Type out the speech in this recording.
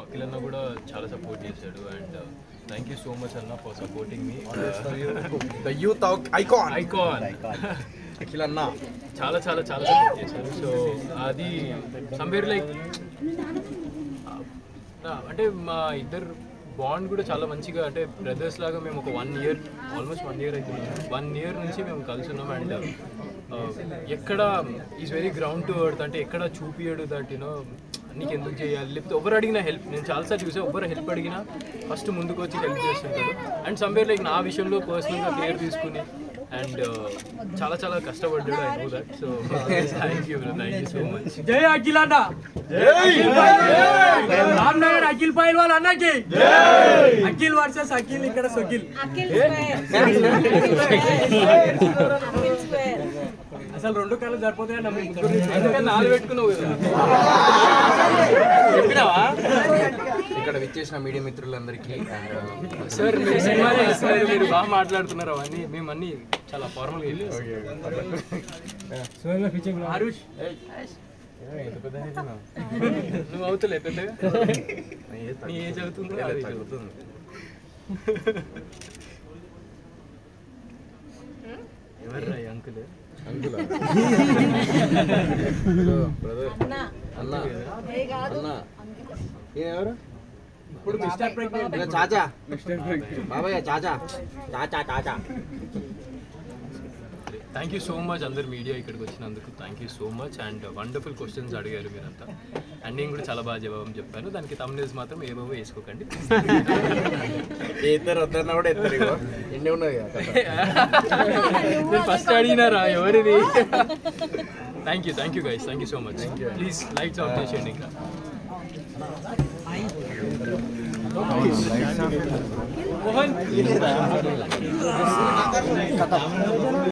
అఖిల్ అన్న కూడా చాలా సపోర్ట్ చేశాడు and thank you so much అన్న for supporting me the youth icon icon Akhil అన్న చాలా చాలా చాలా సపోర్ట్ చేశారు సో అది సంవేర్ లైక్ అంటే మా ఇద్దరు బాండ్ కూడా చాలా మంచిగా అంటే బ్రదర్స్ లాగా మేము ఒక one year almost one year అవుతుంది వన్ ఇయర్ నుంచి మేము కలిసి ఉన్నాం అండ్ ఎక్కడ is very ground to earth అంటే ఎక్కడ చూపియడు దట్ యూనో నీకు ఎందుకు చేయాలి లేకపోతే ఎవరు అడిగినా హెల్ప్ నేను చాలాసార్లు చూసా ఎవరు హెల్ప్ అడిగినా ఫస్ట్ ముందుకు వచ్చి హెల్ప్ చేస్తుంటాడు అండ్ సంవేర్ లైక్ నా విషయంలో పర్సనల్గా కేర్ తీసుకుని అండ్ చాలా చాలా కష్టపడ్డాడు I know that so thank you thank you so much జై అఖిల్ అన్న రామ్నగర్ అఖిల్ పైల్ వాళ్ళ అన్నకి అఖిల్ వర్సెస్ అఖిల్ ఇక్కడ సొకిల్ అసలు రెండు కాళ్ళు సరిపోతాయన్న మీ ముగ్గురు ఎందుకంటే నాలుగు పెట్టుకున్నావు కదా చెప్పినావా ఇక్కడ విచ్చేసిన మీడియా మిత్రులందరికీ అండ్ సార్ మీరు సినిమా చేస్తున్నారు మీరు బాగా మాట్లాడుతున్నారు అవన్నీ మేము అన్ని చాలా ఫార్మల్గా వెళ్ళి హరీష్ నువ్వు అవుతలే పెద్దగా నీ ఏజ్ అవుతుందో అది తగ్గుతుంది ఎవర్రా ఈ అంకుల్ అంకుల్ బ్రదర్ అన్న అన్న ఈయన ఎవరు ఇప్పుడు మిస్టర్ ప్రెగ్నెంట్ ఈయన చాచా బాబాయ్ చాచా చాచా చాచా థ్యాంక్ యూ సో మచ్ అందరు మీడియా ఇక్కడికి వచ్చినందుకు thank you so much and wonderful questions అడిగారు మీరంతా అండ్ నేను కూడా చాలా బాగా జవాబు చెప్పాను దానికి తమ్నేల్స్ మాత్రం ఏ బాబు వేసుకోకండి ఏ ఇద్దరు వద్దన్నా కూడా ఇద్దరు ఇగో ఎన్ని ఉన్నాయి కదా నేను ఫస్ట్ అడిగినారా ఎవరిది thank you thank you guys thank you so much please lights off చేసేయండి ఇంకా మోహన్